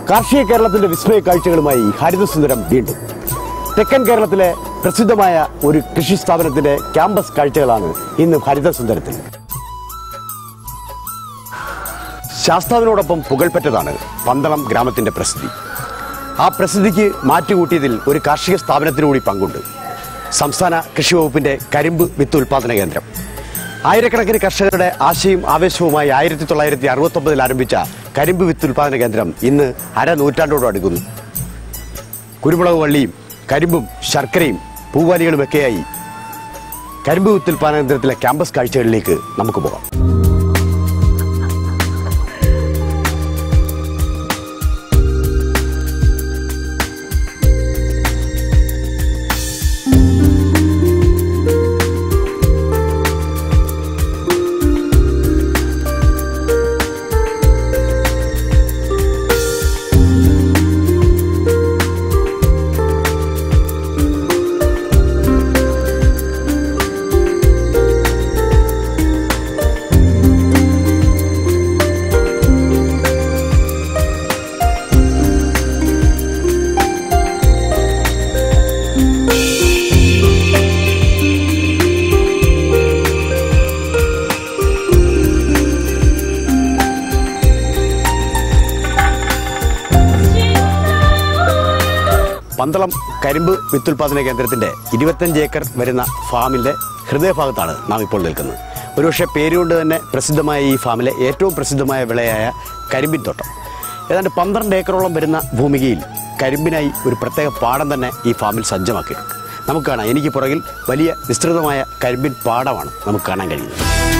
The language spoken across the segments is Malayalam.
കാർഷിക കേരളത്തിന്റെ വിസ്മയ കാഴ്ചകളുമായി ഹരിതസുന്ദരം വീണ്ടും തെക്കൻ കേരളത്തിലെ പ്രസിദ്ധമായ ഒരു കൃഷി സ്ഥാപനത്തിന്റെ ക്യാമ്പസ് കാഴ്ചകളാണ് ഇന്ന് ഹരിതസുന്ദരത്തിൽ ശാസ്താവിനോടൊപ്പം പുകൾപ്പെട്ടതാണ് പന്തളം ഗ്രാമത്തിന്റെ പ്രസിദ്ധി ആ പ്രസിദ്ധിക്ക് മാറ്റുകൂട്ടിയതിൽ ഒരു കാർഷിക സ്ഥാപനത്തിനുകൂടി പങ്കുണ്ട് സംസ്ഥാന കൃഷി വകുപ്പിന്റെ കരിമ്പ് വിത്ത് ഉൽപാദന കേന്ദ്രം ആയിരക്കണക്കിന് കർഷകരുടെ ആശയും ആവേശവുമായി ആയിരത്തി തൊള്ളായിരത്തി അറുപത്തി ഒമ്പതിൽ ആരംഭിച്ച കരിമ്പ് വിത്ത് ഉൽപാദന കേന്ദ്രം ഇന്ന് അര നൂറ്റാണ്ടോട് അടുക്കുന്നു കുരുമുളക് വള്ളിയും കരിമ്പും ശർക്കരയും പൂവാലികളുമൊക്കെയായി കരിമ്പ് വിത്ത് ഉൽപാദന കേന്ദ്രത്തിലെ ക്യാമ്പസ് കാഴ്ചകളിലേക്ക് നമുക്ക് പോകാം പന്തളം കരിമ്പ് വിത്തുൽപാദന കേന്ദ്രത്തിന്റെ ഇരുപത്തഞ്ച് ഏക്കർ വരുന്ന ഫാമിന്റെ ഹൃദയഭാഗത്താണ് നാം ഇപ്പോൾ നിൽക്കുന്നത് ഒരുപക്ഷെ പേരുകൊണ്ട് തന്നെ പ്രസിദ്ധമായ ഈ ഫാമിലെ ഏറ്റവും പ്രസിദ്ധമായ വിളയായ കരിമ്പിൻ തോട്ടം ഏതാണ്ട് പന്ത്രണ്ട് ഏക്കറോളം വരുന്ന ഭൂമികയിൽ കരിമ്പിനായി ഒരു പ്രത്യേക പാടം തന്നെ ഈ ഫാമിൽ സജ്ജമാക്കിയിട്ടുണ്ട് നമുക്ക് കാണാം എനിക്ക് പുറകിൽ വലിയ വിസ്തൃതമായ കരിമ്പിൻ പാടമാണ് നമുക്ക് കാണാൻ കഴിയുന്നത്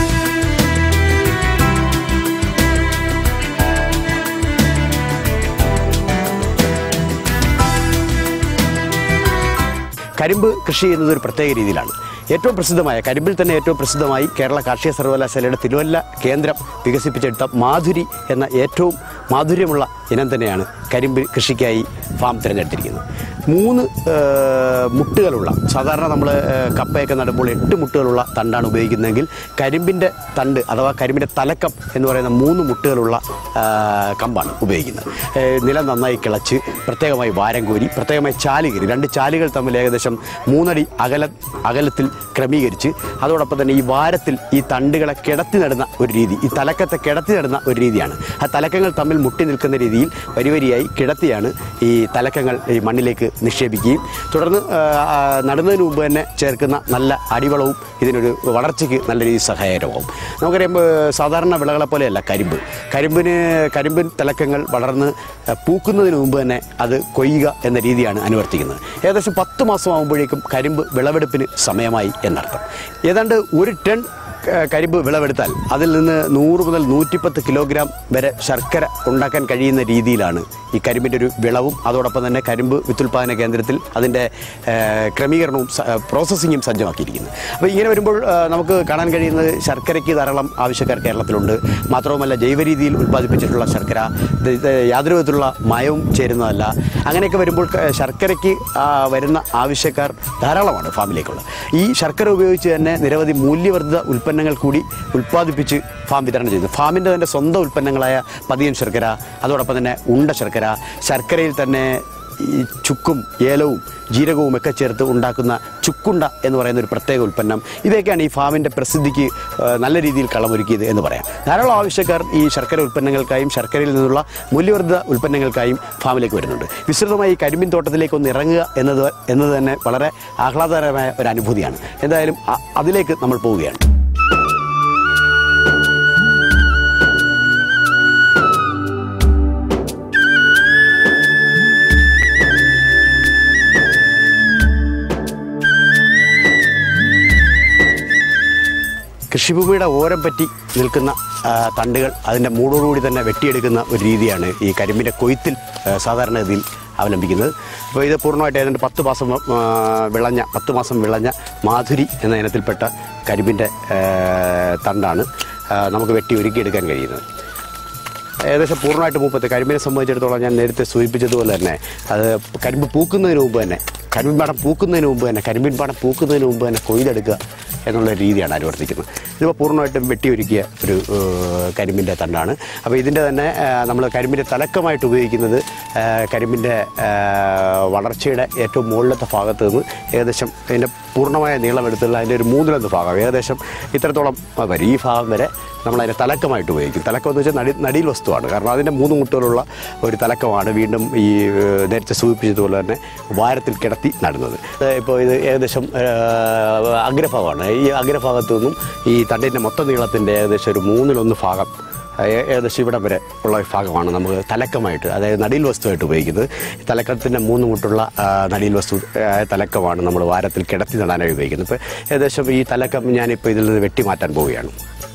കരിമ്പ് കൃഷി ചെയ്യുന്നത് ഒരു പ്രത്യേക രീതിയിലാണ് ഏറ്റവും പ്രസിദ്ധമായ കരിമ്പിൽ തന്നെ ഏറ്റവും പ്രസിദ്ധമായി കേരള കാർഷിക സർവകലാശാലയുടെ തിരുവല്ല കേന്ദ്രം വികസിപ്പിച്ചെടുത്ത മാധുരി എന്ന ഏറ്റവും മാധുര്യമുള്ള ഇനം തന്നെയാണ് കരിമ്പ് കൃഷിക്കായി ഫാം തിരഞ്ഞെടുത്തിരിക്കുന്നത് മൂന്ന് ഏഹ്, മുട്ടുകളുള്ള സാധാരണ നമ്മൾ കപ്പയൊക്കെ നടുമ്പോൾ എട്ട് മുട്ടുകളുള്ള തണ്ടാണ് ഉപയോഗിക്കുന്നതെങ്കിൽ കരിമ്പിൻ്റെ തണ്ട് അഥവാ കരിമ്പിൻ്റെ തലക്കം എന്ന് പറയുന്ന മൂന്ന് മുട്ടുകളുള്ള ആ, കമ്പാണ് ഉപയോഗിക്കുന്നത് ഏഹ്, നിലം നന്നായി കിളച്ച് പ്രത്യേകമായി വാരം കോരി പ്രത്യേകമായി ചാലുകരി രണ്ട് ചാലുകൾ തമ്മിൽ ഏകദേശം മൂന്നടി അകല അകലത്തിൽ ക്രമീകരിച്ച് അതോടൊപ്പം തന്നെ ഈ വാരത്തിൽ ഈ തണ്ടുകളെ കിടത്തി നടുന്ന ഒരു രീതി ഈ തലക്കത്തെ കിടത്തി നടുന്ന ഒരു രീതിയാണ് ആ തലക്കങ്ങൾ തമ്മിൽ മുട്ടി നിൽക്കുന്ന രീതിയിൽ വരി വരിയായി കിടത്തിയാണ് ഈ തലക്കങ്ങൾ ഈ മണ്ണിലേക്ക് നിക്ഷേപിക്കുകയും തുടർന്ന് ആ, ആ, നടുന്നതിന് മുമ്പ് തന്നെ ചേർക്കുന്ന നല്ല അടിവളവും ഇതിനൊരു വളർച്ചയ്ക്ക് നല്ല രീതിയിൽ സഹായകരമാവും നമുക്കറിയാം ഏ, സാധാരണ വിളകളെ പോലെയല്ല കരിമ്പ് കരിമ്പിന് കരിമ്പിൻ തലക്കങ്ങൾ വളർന്ന് ഏ, പൂക്കുന്നതിന് മുമ്പ് തന്നെ അത് കൊയ്യുക എന്ന രീതിയാണ് അനുവർത്തിക്കുന്നത് ഏകദേശം പത്ത് മാസം ആകുമ്പോഴേക്കും കരിമ്പ് വിളവെടുപ്പിന് സമയമായി എന്നർത്ഥം ഏതാണ്ട് ഒരു ടൺ ക- കരിമ്പ് വിളവെടുത്താൽ അതിൽ നിന്ന് നൂറ് മുതൽ നൂറ്റിപ്പത്ത് കിലോഗ്രാം വരെ ശർക്കര ഉണ്ടാക്കാൻ കഴിയുന്ന രീതിയിലാണ് ഈ കരിമ്പിൻ്റെ ഒരു വിളവും അതോടൊപ്പം തന്നെ കരിമ്പ് വിത്തുൽപാദന കേന്ദ്രത്തിൽ അതിൻ്റെ ഏഹ്, ക്രമീകരണവും സ- ഏഹ്, പ്രോസസ്സിങ്ങും സജ്ജമാക്കിയിരിക്കുന്നത് അപ്പോൾ ഇങ്ങനെ വരുമ്പോൾ ഏഹ്, നമുക്ക് കാണാൻ കഴിയുന്നത് ശർക്കരയ്ക്ക് ധാരാളം ആവശ്യക്കാർ കേരളത്തിലുണ്ട് മാത്രവുമല്ല ജൈവ രീതിയിൽ ഉൽപ്പാദിപ്പിച്ചിട്ടുള്ള ശർക്കര ഇത് ഇത് യാതൊരു വിധത്തിലുള്ള മയവും ചേരുന്നതല്ല അങ്ങനെയൊക്കെ വരുമ്പോൾ ക- ശർക്കരയ്ക്ക് ആ, വരുന്ന ആവശ്യക്കാർ ധാരാളമാണ് ഫാമിലേക്കുള്ള ഈ ശർക്കര ഉപയോഗിച്ച് തന്നെ നിരവധി മൂല്യവർദ്ധിത ഉൽപ്പന്നങ്ങൾ കൂടി ഉൽപ്പാദിപ്പിച്ച് ഫാം വിതരണം ചെയ്യുന്നു ഫാമിൻ്റെ തന്നെ സ്വന്തം ഉൽപ്പന്നങ്ങളായ പതിയൻ ശർക്കര അതോടൊപ്പം തന്നെ ഉണ്ട ശർക്കര ശർക്കരയിൽ തന്നെ ഈ ചുക്കും ഏലവും ജീരകവും ഒക്കെ ചേർത്ത് ഉണ്ടാക്കുന്ന ചുക്കുണ്ട എന്ന് പറയുന്ന ഒരു പ്രത്യേക ഉൽപ്പന്നം ഇവയൊക്കെയാണ് ഈ ഫാമിൻ്റെ പ്രസിദ്ധിക്ക് ആ, നല്ല രീതിയിൽ കളമൊരുക്കിയത് എന്ന് പറയാം ധാരാളം ആവശ്യക്കാർ ഈ ശർക്കര ഉൽപ്പന്നങ്ങൾക്കായും ശർക്കരയിൽ നിന്നുള്ള മൂല്യവർദ്ധിത ഉൽപ്പന്നങ്ങൾക്കായും ഫാമിലേക്ക് വരുന്നുണ്ട് വിസ്തൃതമായി ഈ കരിമ്പിൻ തോട്ടത്തിലേക്ക് ഒന്ന് ഇറങ്ങുക എന്നത് എന്നത് തന്നെ വളരെ ആഹ്ലാദകരമായ ഒരു അനുഭൂതിയാണ് എന്തായാലും അ- അതിലേക്ക് നമ്മൾ പോവുകയാണ് കൃഷിഭൂമിയുടെ ഓരം പറ്റി നിൽക്കുന്ന ആ, തണ്ടുകൾ അതിൻ്റെ മൂടോടുകൂടി തന്നെ വെട്ടിയെടുക്കുന്ന ഒരു രീതിയാണ് ഈ കരിമ്പിൻ്റെ കൊയ്ത്തിൽ ആ, സാധാരണഗതിയിൽ അവലംബിക്കുന്നത് അപ്പോൾ ഇത് പൂർണ്ണമായിട്ട് ഏതാണ്ട് പത്ത് മാസം ആ, വിളഞ്ഞ പത്ത് മാസം വിളഞ്ഞ മാധുരി എന്ന ഇനത്തിൽപ്പെട്ട കരിമ്പിൻ്റെ ആ, തണ്ടാണ് ആ, നമുക്ക് വെട്ടി ഒരുക്കിയെടുക്കാൻ കഴിയുന്നത് ഏകദേശം പൂർണ്ണമായിട്ട് മൂപ്പത്ത് കരിമ്പിനെ സംബന്ധിച്ചിടത്തോളം ഞാൻ നേരത്തെ സൂചിപ്പിച്ചതുപോലെ തന്നെ അത് കരിമ്പ് പൂക്കുന്നതിന് മുമ്പ് തന്നെ കരിമ്പിൻ പാടം പൂക്കുന്നതിന് മുമ്പ് തന്നെ കരിമ്പിൻ പാടം പൂക്കുന്നതിന് മുമ്പ് തന്നെ കൊയ്തെടുക്കുക എന്നുള്ള രീതിയാണ് അനുവർത്തിക്കുന്നത് ഇതിപ്പോൾ പൂർണ്ണമായിട്ടും വെട്ടിയൊരുക്കിയ ഒരു ഏഹ്, കരിമ്പിൻ്റെ തണ്ടാണ് അപ്പോൾ ഇതിൻ്റെ തന്നെ നമ്മൾ കരിമ്പിൻ്റെ തലക്കമായിട്ട് ഉപയോഗിക്കുന്നത് ഏഹ്, കരിമ്പിൻ്റെ ഏഹ്, വളർച്ചയുടെ ഏറ്റവും മുകളിലത്തെ ഭാഗത്ത് നിന്ന് ഏകദേശം അതിൻ്റെ പൂർണ്ണമായ നീളമെടുത്തുള്ള അതിൻ്റെ ഒരു മൂന്നിലൊന്ന് ഭാഗം ഏകദേശം ഇത്രത്തോളം വരും ഈ ഭാഗം വരെ നമ്മളതിനെ തലക്കമായിട്ട് ഉപയോഗിക്കും തലക്കം എന്ന് വെച്ചാൽ നടി നടിയിൽ വസ്തുവാണ് കാരണം അതിൻ്റെ മൂന്ന് മുട്ടുകളുള്ള ഒരു തലക്കമാണ് വീണ്ടും ഈ ഏഹ്, നേരത്തെ സൂചിപ്പിച്ചതുപോലെ തന്നെ വാരത്തിൽ കിടത്തി നടുന്നത് ഇത് ഇപ്പോൾ ഇത് ഏകദേശം ഏഹ്, അഗ്രഭാഗമാണ് ഈ അഗ്രഭാഗത്തു നിന്നും ഈ തണ്ടിൻ്റെ മൊത്തം നീളത്തിൻ്റെ ഏകദേശം ഒരു മൂന്നിലൊന്ന് ഭാഗം ഏ- ഏകദേശം ഇവിടം വരെ ഉള്ള ഒരു ഭാഗമാണ് നമുക്ക് തലക്കമായിട്ട് അതായത് നടിയിൽ വസ്തുവായിട്ട് ഉപയോഗിക്കുന്നത് ഈ തലക്കത്തിൻ്റെ മൂന്ന് മുട്ടുള്ള ആ, നടിയിൽ വസ്തു ആ, തലക്കമാണ് നമ്മൾ വാരത്തിൽ കിടത്തി നടാനായി ഉപയോഗിക്കുന്നത് ഇപ്പോൾ ഏകദേശം ഈ തലക്കം ഞാനിപ്പോൾ ഇതിൽ നിന്ന് വെട്ടി മാറ്റാൻ പോവുകയാണ്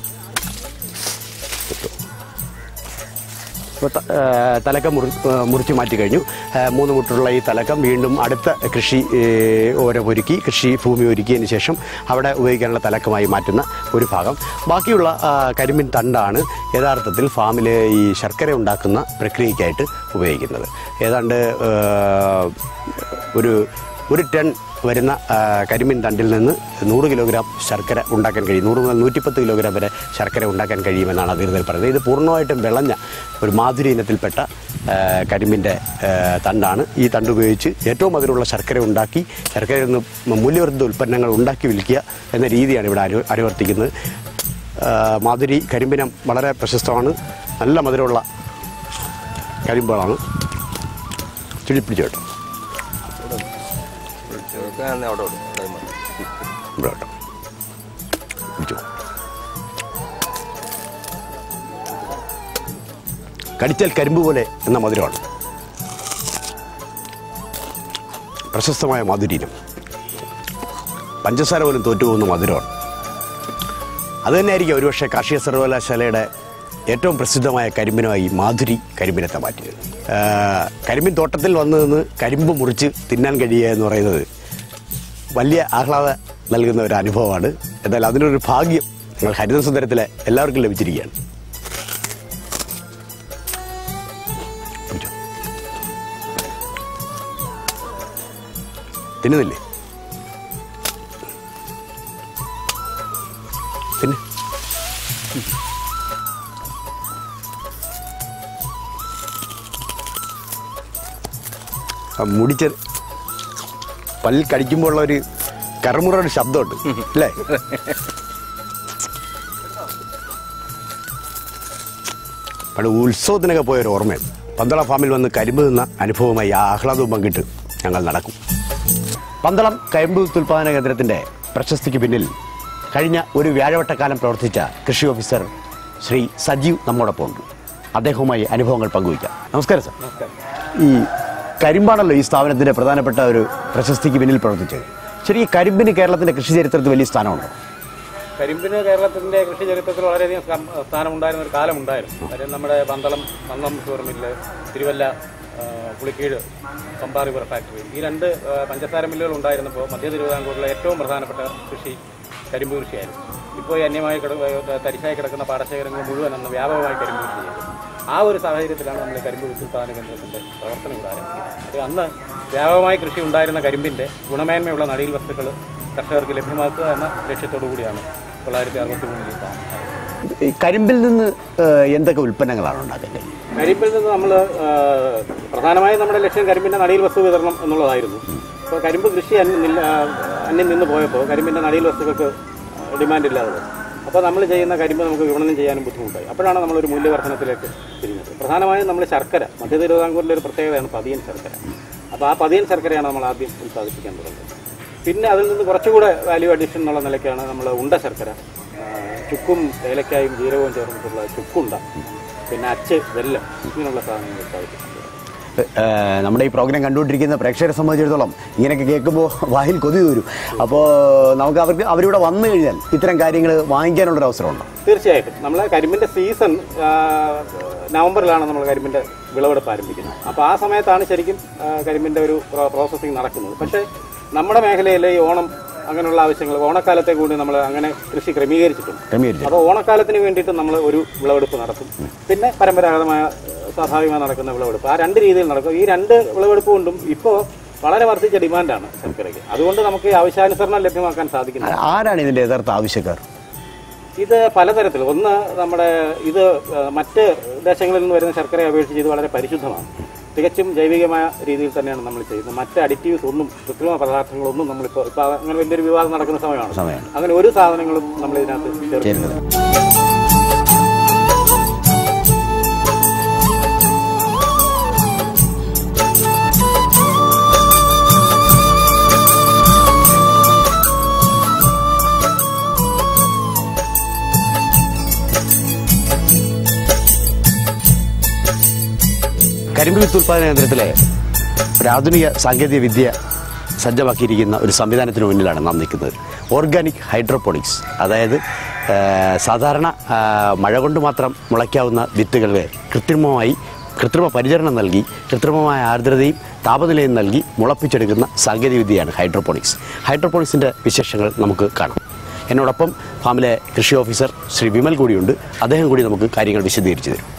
ഇപ്പോൾ ത- ആ, തലക്കം മുറി ആ, മുറിച്ച് മാറ്റി കഴിഞ്ഞു ആ, മൂന്ന് മുട്ടുള്ള ഈ തലക്കം വീണ്ടും അടുത്ത കൃഷി ഏ, ഓരോ ഒരുക്കി കൃഷി ഭൂമി ഒരുക്കിയതിന് ശേഷം അവിടെ ഉപയോഗിക്കാനുള്ള തലക്കമായി മാറ്റുന്ന ഒരു ഭാഗം ബാക്കിയുള്ള ആ, കരിമ്പിൻ തണ്ടാണ് യഥാർത്ഥത്തിൽ ഫാമിൽ ഈ ശർക്കര ഉണ്ടാക്കുന്ന പ്രക്രിയയ്ക്കായിട്ട് ഉപയോഗിക്കുന്നത് ഏതാണ്ട് ആ, ഒരു ഒരു ടൺ വരുന്ന ആ, കരിമീൻ തണ്ടിൽ നിന്ന് നൂറ് കിലോഗ്രാം ശർക്കര ഉണ്ടാക്കാൻ കഴിയും നൂറ് മുതൽ നൂറ്റിപ്പത്ത് കിലോഗ്രാം വരെ ശർക്കര ഉണ്ടാക്കാൻ കഴിയുമെന്നാണ് അധികൃതർ പറയുന്നത് ഇത് പൂർണ്ണമായിട്ടും വിളഞ്ഞ ഒരു മാധുരി ഇനത്തിൽപ്പെട്ട ആ, കരിമ്പിൻ്റെ ആ, തണ്ടാണ് ഈ തണ്ട് ഉപയോഗിച്ച് ഏറ്റവും മധുരമുള്ള ശർക്കര ഉണ്ടാക്കി ശർക്കരയിൽ നിന്ന് മൂല്യവർദ്ധിത ഉൽപ്പന്നങ്ങൾ ഉണ്ടാക്കി വിൽക്കുക എന്ന രീതിയാണ് ഇവിടെ അനു അനുവർത്തിക്കുന്നത് ആ, മാധുരി കരിമ്പിനം വളരെ പ്രശസ്തമാണ് നല്ല മധുരമുള്ള കരിമ്പുകളാണ് ചുഴിപ്പിടിച്ചു കേട്ടോ അവിടെ അവിടെ അവിടെ മതി. ഇവിടെ കേട്ടോ പിടിച്ചോ കടിച്ചാൽ കരിമ്പ് പോലെ എന്ന മധുരമാണ് പ്രശസ്തമായ മധുരീനം പഞ്ചസാര പോലും തോറ്റുപോകുന്ന മധുരമാണ് അത് തന്നെയായിരിക്കും ഒരുപക്ഷെ കാർഷിക സർവകലാശാലയുടെ ഏറ്റവും പ്രസിദ്ധമായ കരിമ്പിനുമായി മാധുരി കരിമ്പിനത്തെ മാറ്റിയത് ആ, കരിമ്പിൻ തോട്ടത്തിൽ വന്നു നിന്ന് കരിമ്പ് മുറിച്ച് തിന്നാൻ കഴിയുക എന്ന് പറയുന്നത് വലിയ ആഹ്ലാദം നൽകുന്ന ഒരു അനുഭവമാണ് എന്നാൽ അതിനൊരു ഭാഗ്യം ഞങ്ങൾ ഹരിതസുന്ദരത്തിലെ എല്ലാവർക്കും ലഭിച്ചിരിക്കുകയാണ് പിടിച്ചോ. തിന്നുന്നില്ലേ തിന്ന് ആ മുടിച്ച പല്ലിൽ കടിക്കുമ്പോൾ ഉള്ള ഒരു കറുമുറ ഒരു ശബ്ദമുണ്ട് അല്ലേ പണ്ട് ഉത്സവത്തിനൊക്കെ പോയ ഒരു ഓർമ്മയാണ് പന്തളം ഫാമിൽ വന്ന് കരിമ്പ് നിന്ന അനുഭവമായി ആ ആഹ്ലാദവും പങ്കിട്ട് ഞങ്ങൾ നടക്കും പന്തളം കരിമ്പ് ഉത്പാദന കേന്ദ്രത്തിന്റെ പ്രശസ്തിക്ക് പിന്നിൽ കഴിഞ്ഞ ഒരു വ്യാഴവട്ടക്കാലം പ്രവർത്തിച്ച കൃഷി ഓഫീസർ ശ്രീ സജീവ് നമ്മോടൊപ്പം ഉണ്ട് അദ്ദേഹവുമായി അനുഭവങ്ങൾ പങ്കുവയ്ക്കാം നമസ്കാരം സാർ ഈ കരിമ്പാണല്ലോ ഈ സ്ഥാപനത്തിന്റെ പ്രധാനപ്പെട്ട ഒരു പ്രശസ്തിക്ക് പിന്നിൽ പ്രവർത്തിച്ചത് ശരി ഈ കരിമ്പിന് കേരളത്തിന്റെ കൃഷി ചരിത്രത്തിൽ വലിയ സ്ഥാനമുണ്ടോ കരിമ്പിന് കേരളത്തിന്റെ കൃഷി ചരിത്രത്തിൽ വളരെയധികം സ്ഥാനം- സ്ഥാനമുണ്ടായിരുന്ന ഒരു കാലമുണ്ടായിരുന്നു കാര്യം നമ്മുടെ പന്തളം പന്തളം ഷുഗർ മില്ല് തിരുവല്ല ആ, പുളിക്കീട് പമ്പാ റിവർ ഫാക്ടറി ഈ രണ്ട് ആ, പഞ്ചസാര മില്ലുകൾ ഉണ്ടായിരുന്നപ്പോൾ മധ്യ തിരുവിതാംകൂറിലെ ഏറ്റവും പ്രധാനപ്പെട്ട കൃഷി കരിമ്പ് കൃഷിയായിരുന്നു ഇപ്പോൾ ഈ അന്യമായി കിട തരിശായി കിടക്കുന്ന പാടശേഖരങ്ങൾ മുഴുവൻ അന്ന് വ്യാപകമായി കരിമ്പ് കൃഷി ചെയ്തു ആ ഒരു സാഹചര്യത്തിലാണ് നമ്മൾ ഈ കരിമ്പ് ഉത്പാദന കേന്ദ്രത്തിന്റെ പ്രവർത്തനം ഇവിടെ ആരംഭിച്ചത് അത് അന്ന് വ്യാപകമായി കൃഷി ഉണ്ടായിരുന്ന കരിമ്പിന്റെ ഗുണമേന്മയുള്ള നടീൽ വസ്തുക്കൾ കർഷകർക്ക് ലഭ്യമാക്കുക എന്ന ലക്ഷ്യത്തോടു കൂടിയാണ് തൊള്ളായിരത്തി അറുപത്തി മൂന്നിൽ ഈ സ്ഥാപനം ആരംഭിച്ചത്. ഈ കരിമ്പിൽ നിന്ന് ഏഹ്, എന്തൊക്കെ ഉൽപ്പന്നങ്ങളാണ് ഉണ്ടാക്കാൻ കഴിയുന്നത് കരിമ്പിൽ നിന്ന് നമ്മൾ പ്രധാനമായും നമ്മുടെ ലക്ഷ്യം കരിമ്പിന്റെ നടീൽ വസ്തു വിതരണം എന്നുള്ളതായിരുന്നു അപ്പോൾ കരിമ്പ് കൃഷി അന്യം നില്ല- ആ, അന്യം നിന്ന് പോയപ്പോൾ കരിമ്പിന്റെ നടീൽ വസ്തുക്കൾക്ക് ഡിമാൻഡ് ഇല്ലാതെ പോയി. അപ്പോൾ നമ്മൾ ചെയ്യുന്ന കരിമ്പ് നമുക്ക് വിപണനം ചെയ്യാനും ബുദ്ധിമുട്ടായി അപ്പോഴാണ് നമ്മളൊരു മൂല്യവർദ്ധനത്തിലേക്ക് തിരിഞ്ഞത് പ്രധാനമായും നമ്മൾ ശർക്കര മധ്യ തിരുവിതാംകൂറിൻ്റെ ഒരു പ്രത്യേകതയാണ് പതിയൻ ശർക്കര അപ്പോൾ ആ പതിയൻ ശർക്കരയാണ് നമ്മൾ ആദ്യം ഉത്പാദിപ്പിക്കാൻ തുടങ്ങുന്നത് പിന്നെ അതിൽ നിന്ന് കുറച്ചുകൂടെ വാല്യൂ അഡീഷൻ എന്നുള്ള നിലയ്ക്കാണ് നമ്മൾ ഉണ്ട ശർക്കര ആ, ചുക്കും ഏലക്കായും ജീരകവും ചേർന്നിട്ടുള്ള ചുക്കുണ്ട പിന്നെ അച്ച് വെല്ലം ഇങ്ങനെയുള്ള സാധനങ്ങൾ ഉത്പാദിപ്പിക്കുന്നത് ഏഹ് നമ്മുടെ ഈ പ്രോഗ്രാം കണ്ടുകൊണ്ടിരിക്കുന്ന പ്രേക്ഷകരെ സംബന്ധിച്ചിടത്തോളം ഇങ്ങനെയൊക്കെ കേൾക്കുമ്പോൾ വായിൽ കൊതി വരും അപ്പോൾ നമുക്ക് അവർക്ക് അവരിവിടെ വന്നു കഴിഞ്ഞാൽ ഇത്തരം കാര്യങ്ങൾ വാങ്ങിക്കാനുള്ളൊരു അവസരമുണ്ടോ തീർച്ചയായിട്ടും നമ്മൾ കരിമ്പിന്റെ സീസൺ ആ, നവംബറിലാണ് നമ്മൾ കരിമ്പിന്റെ വിളവെടുപ്പ് ആരംഭിക്കുന്നത് അപ്പോൾ ആ സമയത്താണ് ശരിക്കും ആ, കരിമ്പിന്റെ ഒരു പ്രോസസ്സിംഗ് നടക്കുന്നത് പക്ഷേ നമ്മുടെ മേഖലയിൽ ഈ ഓണം അങ്ങനെയുള്ള ആവശ്യങ്ങൾ ഓണക്കാലത്തെ കൂടി നമ്മൾ അങ്ങനെ കൃഷി ക്രമീകരിച്ചിട്ടുണ്ട് ക്രമീകരിച്ചു അപ്പോൾ ഓണക്കാലത്തിന് വേണ്ടിയിട്ട് നമ്മൾ ഒരു വിളവെടുപ്പ് നടത്തും പിന്നെ പരമ്പരാഗതമായ സ്വാഭാവികമായി നടക്കുന്ന വിളവെടുപ്പ് ആ രണ്ട് രീതിയിൽ നടക്കും ഈ രണ്ട് വിളവെടുപ്പ് കൊണ്ടും ഇപ്പോൾ വളരെ വർദ്ധിച്ച ഡിമാൻഡാണ് ശർക്കരയ്ക്ക് അതുകൊണ്ട് നമുക്ക് ഈ ആവശ്യാനുസരണം ലഭ്യമാക്കാൻ സാധിക്കുന്നത് ആരാണ് ഇതിൻ്റെ യഥാർത്ഥ ആവശ്യക്കാർ ഇത് പലതരത്തിൽ ഒന്ന് നമ്മുടെ ഇത് ഏഹ്, മറ്റ് ദേശങ്ങളിൽ നിന്ന് വരുന്ന ശർക്കരയെ അപേക്ഷിച്ച് ഇത് വളരെ പരിശുദ്ധമാണ് തികച്ചും ജൈവികമായ രീതിയിൽ തന്നെയാണ് നമ്മൾ ചെയ്യുന്നത് മറ്റ് അഡിറ്റീവ്സ് ഒന്നും കൃത്രിമ പദാർത്ഥങ്ങളൊന്നും നമ്മളിപ്പോൾ ഇപ്പോൾ അങ്ങനെ വലിയൊരു വിവാദം നടക്കുന്ന സമയമാണ് സമയമാണ്. അങ്ങനെ ഒരു സാധനങ്ങളും നമ്മൾ ഇതിനകത്ത് ചേർക്കുന്നില്ല ചേരുന്നത് കരിമ്പ് വിത്ത് ഉൽപ്പാദന കേന്ദ്രത്തിലെ ഒരു ആധുനിക സാങ്കേതിക വിദ്യ സജ്ജമാക്കിയിരിക്കുന്ന ഒരു സംവിധാനത്തിന് മുന്നിലാണ് നാം നിൽക്കുന്നത് ഓർഗാനിക് ഹൈഡ്രോപോണിക്സ് അതായത് ആ, സാധാരണ ആ, മഴ കൊണ്ട് മാത്രം മുളയ്ക്കാവുന്ന വിത്തുകളെ കൃത്രിമമായി കൃത്രിമ പരിചരണം നൽകി കൃത്രിമമായ ആർദ്രതയും താപനിലയും നൽകി മുളപ്പിച്ചെടുക്കുന്ന സാങ്കേതിക വിദ്യയാണ് ഹൈഡ്രോപോണിക്സ് ഹൈഡ്രോപോണിക്സിൻ്റെ വിശേഷങ്ങൾ നമുക്ക് കാണാം എന്നോടൊപ്പം ഫാമിലെ കൃഷി ഓഫീസർ ശ്രീ വിമൽ കൂടിയുണ്ട് അദ്ദേഹം കൂടി നമുക്ക് കാര്യങ്ങൾ വിശദീകരിച്ചു തരും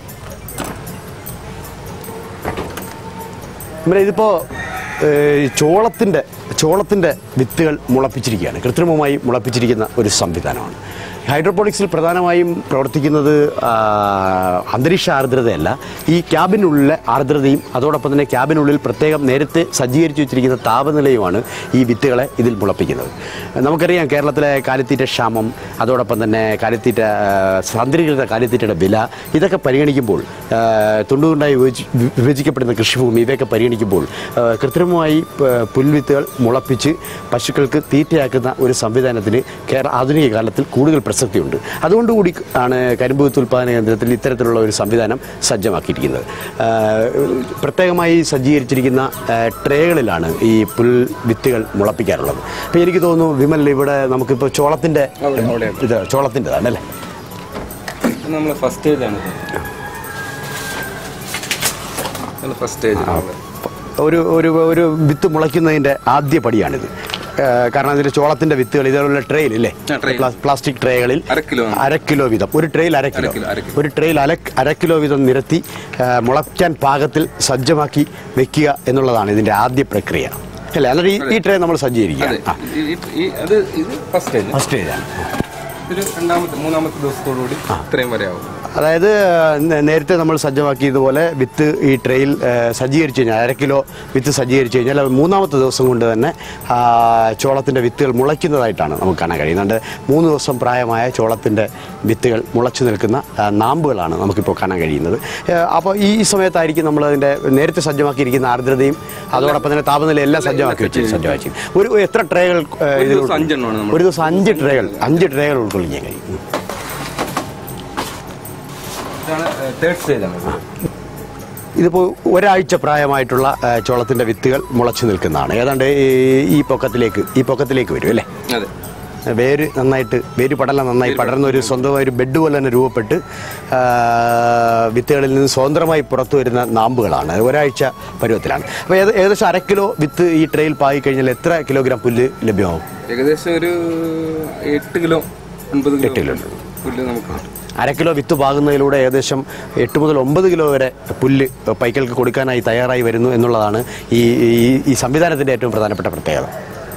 ഇവിടെ ഇതിപ്പോൾ ചോളത്തിൻ്റെ ചോളത്തിൻ്റെ വിത്തുകൾ മുളപ്പിച്ചിരിക്കുകയാണ് കൃത്രിമമായി മുളപ്പിച്ചിരിക്കുന്ന ഒരു സംവിധാനമാണ് ഹൈഡ്രോപോണിക്സിൽ പ്രധാനമായും പ്രവർത്തിക്കുന്നത് ആ, അന്തരീക്ഷ ആർദ്രതയല്ല ഈ ക്യാബിനുള്ളിലെ ആർദ്രതയും അതോടൊപ്പം തന്നെ ക്യാബിനുള്ളിൽ പ്രത്യേകം നേരത്തെ സജ്ജീകരിച്ചു വെച്ചിരിക്കുന്ന താപനിലയുമാണ് ഈ വിത്തുകളെ ഇതിൽ മുളപ്പിക്കുന്നത് നമുക്കറിയാം കേരളത്തിലെ കാലിത്തീറ്റ ക്ഷാമം അതോടൊപ്പം തന്നെ കാലിത്തീറ്റ ആ, സാന്ദ്രീകൃത കാലിത്തീറ്റയുടെ വില ഇതൊക്കെ പരിഗണിക്കുമ്പോൾ ആ, തുണ്ടുതുണ്ടായി വിഭജി- വിഭജിക്കപ്പെടുന്ന കൃഷിഭൂമി ഇവയൊക്കെ പരിഗണിക്കുമ്പോൾ ആ, കൃത്രിമമായി പ- പുൽവിത്തുകൾ മുളപ്പിച്ച് പശുക്കൾക്ക് തീറ്റയാക്കുന്ന ഒരു സംവിധാനത്തിന് കേരള ആധുനിക കാലത്തിൽ കൂടുതൽ പ്രസക്തിയുണ്ട് അതുകൊണ്ടുകൂടി ആണ് കരിമ്പ് വിത്ത് ഉൽപ്പാദന കേന്ദ്രത്തിൽ ഇത്തരത്തിലുള്ള ഒരു സംവിധാനം സജ്ജമാക്കിയിരിക്കുന്നത് ആ, പ്രത്യേകമായി സജ്ജീകരിച്ചിരിക്കുന്ന ആ, ട്രേകളിലാണ് ഈ പുൽ വിത്തുകൾ മുളപ്പിക്കാറുള്ളത് അപ്പോൾ എനിക്ക് തോന്നുന്നു വിമൽ ഇവിടെ നമുക്കിപ്പോൾ ചോളത്തിൻ്റെ ഇത് ചോളത്തിൻ്റെതാണ് അല്ലേ നമ്മൾ ഫസ്റ്റ് സ്റ്റേജാണ് ഇത് ഫസ്റ്റ് സ്റ്റേജ് ഒരു ഒരു ഒരു വിത്ത് മുളയ്ക്കുന്നതിൻ്റെ ആദ്യ പടിയാണിത് ഏഹ് കാരണം അതിൽ ചോളത്തിന്റെ വിത്തുകൾ ഇതേപോലെ ട്രേയിൽ ഇല്ലേ ആ, tray. പ്ലാ- പ്ലാസ്റ്റിക് ട്രേകളിൽ അര കിലോ ആണ്. അര കിലോ വീതം ഒരു ട്രേയിൽ അര കിലോ അര കിലോ, അര കിലോ. ഒരു ട്രേയിൽ അര അര കിലോ വീതം നിരത്തി ഏഹ് മുളയ്ക്കാൻ പാകത്തിൽ സജ്ജമാക്കി വെക്കുക എന്നുള്ളതാണ് ഇതിന്റെ ആദ്യ പ്രക്രിയ അല്ലേ അല്ലാതെ ഈ- ഈ ട്രേ നമ്മൾ സജ്ജീകരിക്കുക അതെ ഈ- ഈ- ഈ- അത് ഇത് ഫസ്റ്റ് സ്റ്റേജ് ഫസ്റ്റ് സ്റ്റേജാണ് ഒരു രണ്ടാമത്തെ മൂന്നാമത്തെ ദിവസത്തോടു കൂടി ഇത്രയും വരെ ആവും അതായത് നേ- നേരത്തെ നമ്മൾ സജ്ജമാക്കിയതുപോലെ വിത്ത് ഈ ട്രെയിൽ സജ്ജീകരിച്ചു കഴിഞ്ഞാൽ അര കിലോ വിത്ത് സജ്ജീകരിച്ചു കഴിഞ്ഞാൽ അത് മൂന്നാമത്തെ ദിവസം കൊണ്ട് തന്നെ ആ, ചോളത്തിൻ്റെ വിത്തുകൾ മുളയ്ക്കുന്നതായിട്ടാണ് നമുക്ക് കാണാൻ കഴിയുന്നുണ്ട് മൂന്ന് ദിവസം പ്രായമായ ചോളത്തിൻ്റെ വിത്തുകൾ മുളച്ചു നിൽക്കുന്ന ആ, നാമ്പുകളാണ് നമുക്കിപ്പോൾ കാണാൻ കഴിയുന്നത് അപ്പോൾ ഈ സമയത്തായിരിക്കും നമ്മൾ അതിൻ്റെ നേരത്തെ സജ്ജമാക്കിയിരിക്കുന്ന ആർദ്രതയും അതോടൊപ്പം തന്നെ താപനില എല്ലാം സജ്ജമാക്കി വെച്ച് സജ്ജമാക്കി ഒരു എത്ര ട്രേകൾ ഏ, ഒരു ഇതിൽ ദിവസം അഞ്ചെണ്ണമാണ് നമ്മൾ ഒരു ദിവസം അഞ്ച് ട്രേകൾ അഞ്ച് ട്രേകൾ ഉൾക്കൊള്ളിക്കാൻ കഴിയും ഇതാണ് തേർഡ് സ്റ്റേജാണ് ഇത് ഇതിപ്പോൾ ഒരാഴ്ച പ്രായമായിട്ടുള്ള ആ, ചോളത്തിൻ്റെ വിത്തുകൾ മുളച്ചു നിൽക്കുന്നതാണ് ഏതാണ്ട് ഈ- ഈ പൊക്കത്തിലേക്ക് ഈ പൊക്കത്തിലേക്ക് വരും അല്ലേ അതെ വേര് നന്നായിട്ട് വേര് പടലം നന്നായി പടർന്ന ഒരു സ്വന്തമായ ഒരു ബെഡ് പോലെ തന്നെ രൂപപ്പെട്ട് ആ, വിത്തുകളിൽ നിന്ന് സ്വതന്ത്രമായി പുറത്തു വരുന്ന നാമ്പുകളാണ് അത് ഒരാഴ്ച പരുവത്തിലാണ് അപ്പോൾ ഏത് ഏകദേശം അര കിലോ വിത്ത് ഈ ട്രെയിൽ പായി കഴിഞ്ഞാൽ എത്ര കിലോഗ്രാം പുല്ല് ലഭ്യമാവും ഏകദേശം ഒരു എട്ട് കിലോ ഒൻപത് കിലോ എട്ട് കിലോ. പുല്ല് നമുക്ക് കിട്ടും അര കിലോ വിത്ത് പാകുന്നതിലൂടെ ഏകദേശം എട്ട് മുതൽ ഒമ്പത് കിലോ വരെ പുല്ല് പൈക്കൾക്ക് കൊടുക്കാനായി തയ്യാറായി വരുന്നു എന്നുള്ളതാണ് ഈ ഈ- ഈ സംവിധാനത്തിൻ്റെ ഏറ്റവും പ്രധാനപ്പെട്ട പ്രത്യേകത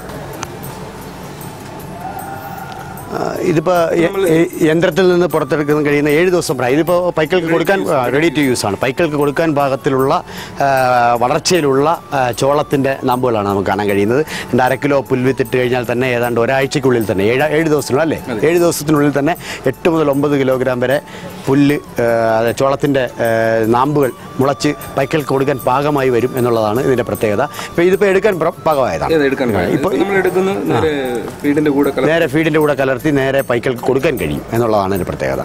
ആ, ഇതിപ്പോ യ- ഈ യന്ത്രത്തിൽ നിന്ന് പുറത്തെടുക്കാൻ കഴിയുന്ന ഏഴ് ദിവസം പ്രായം ഇതിപ്പോൾ പൈക്കൾക്ക് കൊടുക്കാൻ റെഡി ടു യൂസ് ആണ് പൈക്കൾക്ക് കൊടുക്കാൻ പാകത്തിലുള്ള ആ, വളർച്ചയിലുള്ള ആ, ചോളത്തിന്റെ നാമ്പുകളാണ് നമുക്ക് കാണാൻ കഴിയുന്നത് രണ്ട് അര കിലോ പുൽവിത്തിട്ട് കഴിഞ്ഞാൽ തന്നെ ഏതാണ്ട് ഒരാഴ്ചയ്ക്കുള്ളിൽ തന്നെ ഏഴ് ഏഴ് ദിവസത്തിനുള്ളിൽ അല്ലേ ഏഴ് ദിവസത്തിനുള്ളിൽ തന്നെ എട്ട് മുതൽ ഒമ്പത് കിലോഗ്രാം വരെ പുല്ല് ആ, അത് ചോളത്തിന്റെ ആ, നാമ്പുകൾ മുളച്ച് പൈക്കൾക്ക് കൊടുക്കാൻ പാകമായി വരും എന്നുള്ളതാണ് ഇതിന്റെ പ്രത്യേകത ഇപ്പോൾ ഇതിപ്പോൾ എടുക്കാൻ പ്ര- പാകമായതാണ് ഇത് എടുക്കാൻ കഴിയും ഇപ്പോൾ ഇപ്പൊ നമ്മൾ എടുക്കുന്ന നേരെ ഫീഡിന്റെ കൂടെ കലർത്തി നേരെ ഫീഡിന്റെ കൂടെ കലർത്തി നേരെ പൈക്കൾക്ക് കൊടുക്കാൻ കഴിയും എന്നുള്ളതാണ് ഇതിന്റെ പ്രത്യേകത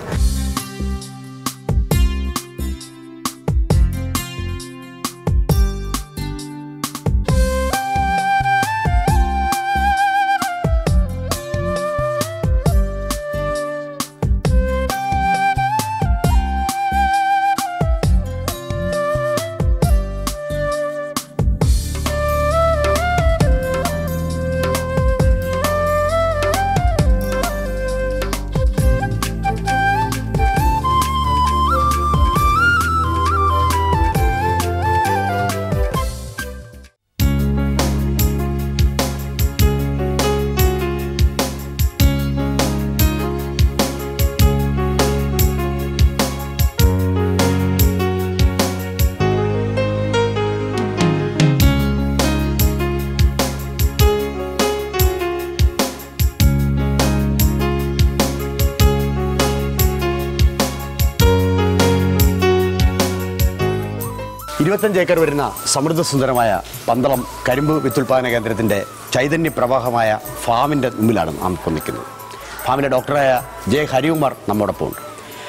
ഇരുപത്തഞ്ച് ഏക്കർ വരുന്ന സമൃദ്ധസുന്ദരമായ പന്തളം കരിമ്പ് വിത്തുൽപാദന കേന്ദ്രത്തിൻ്റെ ചൈതന്യ പ്രവാഹമായ ഫാമിൻ്റെ മുമ്പിലാണ് നാം ഇപ്പോൾ നിൽക്കുന്നത് ഫാമിലെ ഡോക്ടറായ ജെ ഹരികുമാർ നമ്മോടൊപ്പം ഉണ്ട്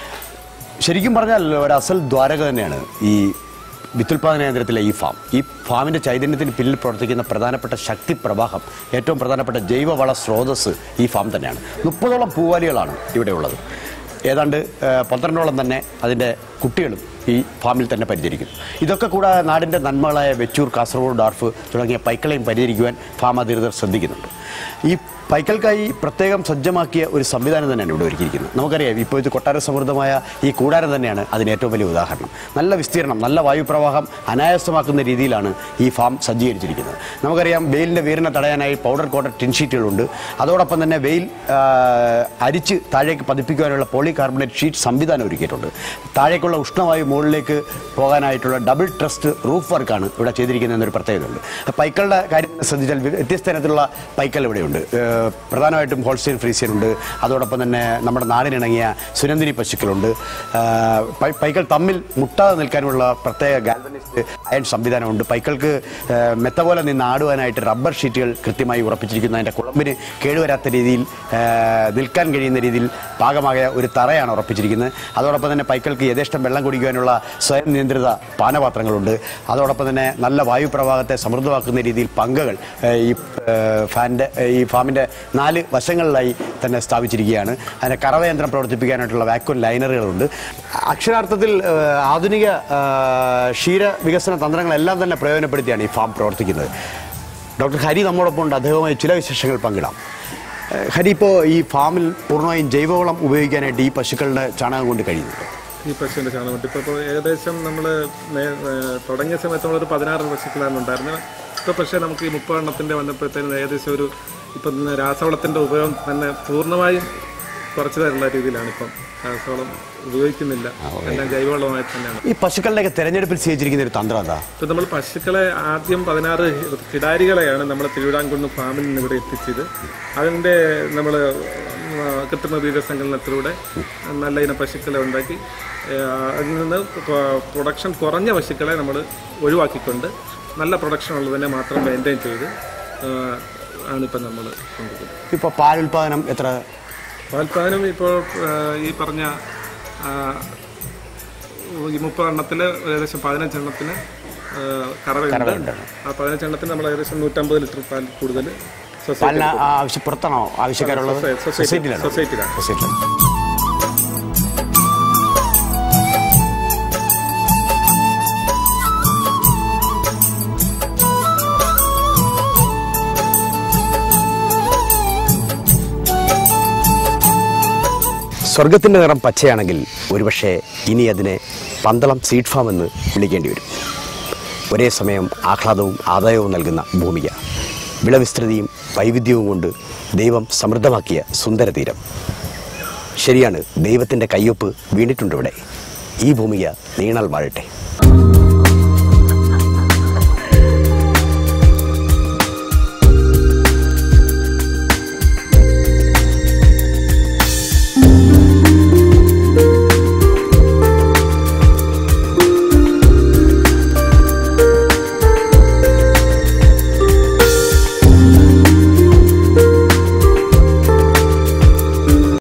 ശരിക്കും പറഞ്ഞാൽ ഒരു അസൽ ദ്വാരക തന്നെയാണ് ഈ വിത്തുൽപാദന കേന്ദ്രത്തിലെ ഈ ഫാം ഈ ഫാമിൻ്റെ ചൈതന്യത്തിന് പിന്നിൽ പ്രവർത്തിക്കുന്ന പ്രധാനപ്പെട്ട ശക്തി പ്രവാഹം ഏറ്റവും പ്രധാനപ്പെട്ട ജൈവവള സ്രോതസ് ഈ ഫാം തന്നെയാണ് മുപ്പതോളം പൂവാലികളാണ് ഇവിടെ ഉള്ളത് ഏതാണ്ട് ആ, പന്ത്രണ്ടോളം തന്നെ അതിൻ്റെ കുട്ടികളും ഈ ഫാമിൽ തന്നെ പരിചരിക്കുന്നു ഇതൊക്കെ കൂടാതെ നാടിൻ്റെ നന്മകളായ വെച്ചൂർ കാസർഗോഡ് ഡാർഫ് തുടങ്ങിയ പൈക്കളെയും പരിചരിക്കുവാൻ ഫാം അധികൃതർ ശ്രദ്ധിക്കുന്നുണ്ട് ഈ പൈക്കൾക്കായി പ്രത്യേകം സജ്ജമാക്കിയ ഒരു സംവിധാനം തന്നെയാണ് ഇവിടെ ഒരുക്കിയിരിക്കുന്നത് നമുക്കറിയാം ഇപ്പോൾ ഇത് കൊട്ടാര സമൃദ്ധമായ ഈ കൂടാരം തന്നെയാണ് അതിന് ഏറ്റവും വലിയ ഉദാഹരണം നല്ല വിസ്തീർണം നല്ല വായുപ്രവാഹം അനായാസമാക്കുന്ന രീതിയിലാണ് ഈ ഫാം സജ്ജീകരിച്ചിരിക്കുന്നത് നമുക്കറിയാം വെയിലിൻ്റെ വീരിനെ തടയാനായി പൗഡർ കോട്ടർ ടിൻഷീറ്റുകളുണ്ട് അതോടൊപ്പം തന്നെ വെയിൽ ആ, അരിച്ച് താഴേക്ക് പതിപ്പിക്കുവാനുള്ള പോളി കാർബണേറ്റ് ഷീറ്റ് സംവിധാനം ഒരുക്കിയിട്ടുണ്ട് താഴേക്കുള്ള ഉഷ്ണവായു മുകളിലേക്ക് പോകാനായിട്ടുള്ള ഡബിൾ ട്രസ്റ്റ് റൂഫ് വർക്കാണ് ഇവിടെ ചെയ്തിരിക്കുന്നത് എന്നൊരു പ്രത്യേകതയുണ്ട് പൈക്കളുടെ കാര്യം ശ്രദ്ധിച്ചാൽ വ്യത്യസ്ത തരത്തിലുള്ള പൈക്കൽ ഇവിടെയുണ്ട് ഏഹ് പ്രധാനമായിട്ടും ഹോൾസ്റ്റൈൻ ഫ്രീസിയൻ ഉണ്ട് അതോടൊപ്പം തന്നെ നമ്മുടെ നാടിനിണങ്ങിയ സുനന്ദിനി പശുക്കളുണ്ട് ആഹ് പൈ- പൈക്കൾ തമ്മിൽ മുട്ടാതെ നിൽക്കാനുള്ള പ്രത്യേക ഗാൽവനിസ്റ്റ് അയൺ സംവിധാനമുണ്ട് പൈക്കൾക്ക് ഏഹ് മെത്ത പോലെ നിന്ന് ആടുവാനായിട്ട് റബ്ബർ ഷീറ്റുകൾ കൃത്യമായി ഉറപ്പിച്ചിരിക്കുന്നു അതിൻ്റെ കുളമ്പിന് കേടുവരാത്ത രീതിയിൽ ഏഹ് നിൽക്കാൻ കഴിയുന്ന രീതിയിൽ പാകമായ ഒരു തറയാണ് ഉറപ്പിച്ചിരിക്കുന്നത് അതോടൊപ്പം തന്നെ പൈക്കൾക്ക് യഥേഷ്ടം വെള്ളം കുടിക്കുവാനുള്ള സ്വയം നിയന്ത്രിത പാനപാത്രങ്ങളുണ്ട് അതോടൊപ്പം തന്നെ നല്ല വായുപ്രവാഹത്തെ സമൃദ്ധമാക്കുന്ന രീതിയിൽ പങ്കകൾ ഏഹ് ഈ ഏഹ് ഫാനിൻ്റെ ഈ ഫാമിൻ്റെ നാല് വശങ്ങളിലായി തന്നെ സ്ഥാപിച്ചിരിക്കുകയാണ് അതിൻ്റെ കറവയന്ത്രം പ്രവർത്തിപ്പിക്കാനായിട്ടുള്ള വാക്വം ലൈനറുകളുണ്ട് അക്ഷരാർത്ഥത്തിൽ ഏഹ് ആധുനിക ഏഹ് ക്ഷീര വികസന തന്ത്രങ്ങളെല്ലാം തന്നെ പ്രയോജനപ്പെടുത്തിയാണ് ഈ ഫാം പ്രവർത്തിക്കുന്നത് ഡോക്ടർ ഹരി നമ്മോടൊപ്പം ഉണ്ട് അദ്ദേഹവുമായി ചില വിശേഷങ്ങൾ പങ്കിടാം ഏഹ് ഹരി ഇപ്പോൾ ഈ ഫാമിൽ പൂർണ്ണമായും ജൈവവളം ഉപയോഗിക്കാനായിട്ട് ഈ പശുക്കളുടെ ചാണകം കൊണ്ട് കഴിയുന്നുണ്ട് ഈ പശുവിൻ്റെ ചാണകം ഇപ്പോൾ ഇപ്പോൾ ഏകദേശം നമ്മൾ തുടങ്ങിയ സമയത്ത് നമ്മളൊരു പതിനാറ് പശുക്കളാണ് ഉണ്ടായിരുന്നത് ഇപ്പോൾ പക്ഷേ നമുക്ക് ഈ മുപ്പെണ്ണത്തിൻ്റെ വന്നപ്പോഴത്തേനും ഏകദേശം ഒരു ഇപ്പം രാസവളത്തിൻ്റെ ഉപയോഗം തന്നെ പൂർണ്ണമായും കുറച്ച് തരുന്ന രീതിയിലാണ് ഇപ്പം രാസവളം ഉപയോഗിക്കുന്നില്ല എല്ലാം ജൈവവളമായി തന്നെയാണ് ഈ പശുക്കളുടെയൊക്കെ തെരഞ്ഞെടുപ്പിൽ സ്വീകരിച്ചിരിക്കുന്ന ഒരു തന്ത്രം എന്താ ഇപ്പം നമ്മൾ പശുക്കളെ ആദ്യം പതിനാറ് കിടാരികളെയാണ് നമ്മൾ തിരുവിതാംകുന്ന് ഫാമിൽ നിന്ന് ഇവിടെ എത്തിച്ചത് അതിൻ്റെ നമ്മൾ കൃത്രിമ ബീജസങ്കലനത്തിലൂടെ നല്ല ഇനം പശുക്കളെ ഉണ്ടാക്കി ആ, അതിൽ നിന്ന് പ്രൊ- പ്രൊഡക്ഷൻ കുറഞ്ഞ പശുക്കളെ നമ്മൾ ഒഴിവാക്കിക്കൊണ്ട് നല്ല പ്രൊഡക്ഷൻ ഉള്ളതിനെ മാത്രം മെയിൻറ്റെയിൻ ചെയ്ത് ആ, ആണിപ്പം നമ്മൾ കൊണ്ടുപോകുന്നത് ഇപ്പോൾ പാൽ ഉൽപാദനം എത്ര പാൽപ്പാനം ഇപ്പോൾ ആ, ഈ പറഞ്ഞ ആ, ഈ മുപ്പതെണ്ണത്തിൽ ഏകദേശം പതിനഞ്ചെണ്ണത്തിന് ആ, കറവയുണ്ട് ആ പതിനഞ്ചെണ്ണത്തിന് നമ്മൾ ഏകദേശം നൂറ്റമ്പത് ലിറ്റർ പാൽ കൂടുതൽ സൊസൈറ്റി പാലിന് ആവശ്യം പുറത്താണോ ആവശ്യക്കാരുള്ളത് സൊസൈറ്റി- സൊസൈറ്റിയിലാണോ സൊസൈറ്റിയിലാണ്. സൊസൈറ്റിയിലാണ് സ്വർഗത്തിൻ്റെ നിറം പച്ചയാണെങ്കിൽ ഒരുപക്ഷെ ഇനി അതിനെ പന്തളം സീഡ് ഫാം എന്ന് വിളിക്കേണ്ടി വരും ഒരേ സമയം ആഹ്ലാദവും ആദായവും നൽകുന്ന ഭൂമിക വിളവിസ്തൃതിയും വൈവിധ്യവും കൊണ്ട് ദൈവം സമൃദ്ധമാക്കിയ സുന്ദര തീരം ശരിയാണ് ദൈവത്തിൻ്റെ കയ്യൊപ്പ് വീണിട്ടുണ്ട് ഇവിടെ ഈ ഭൂമിക നീണാൽ വാഴട്ടെ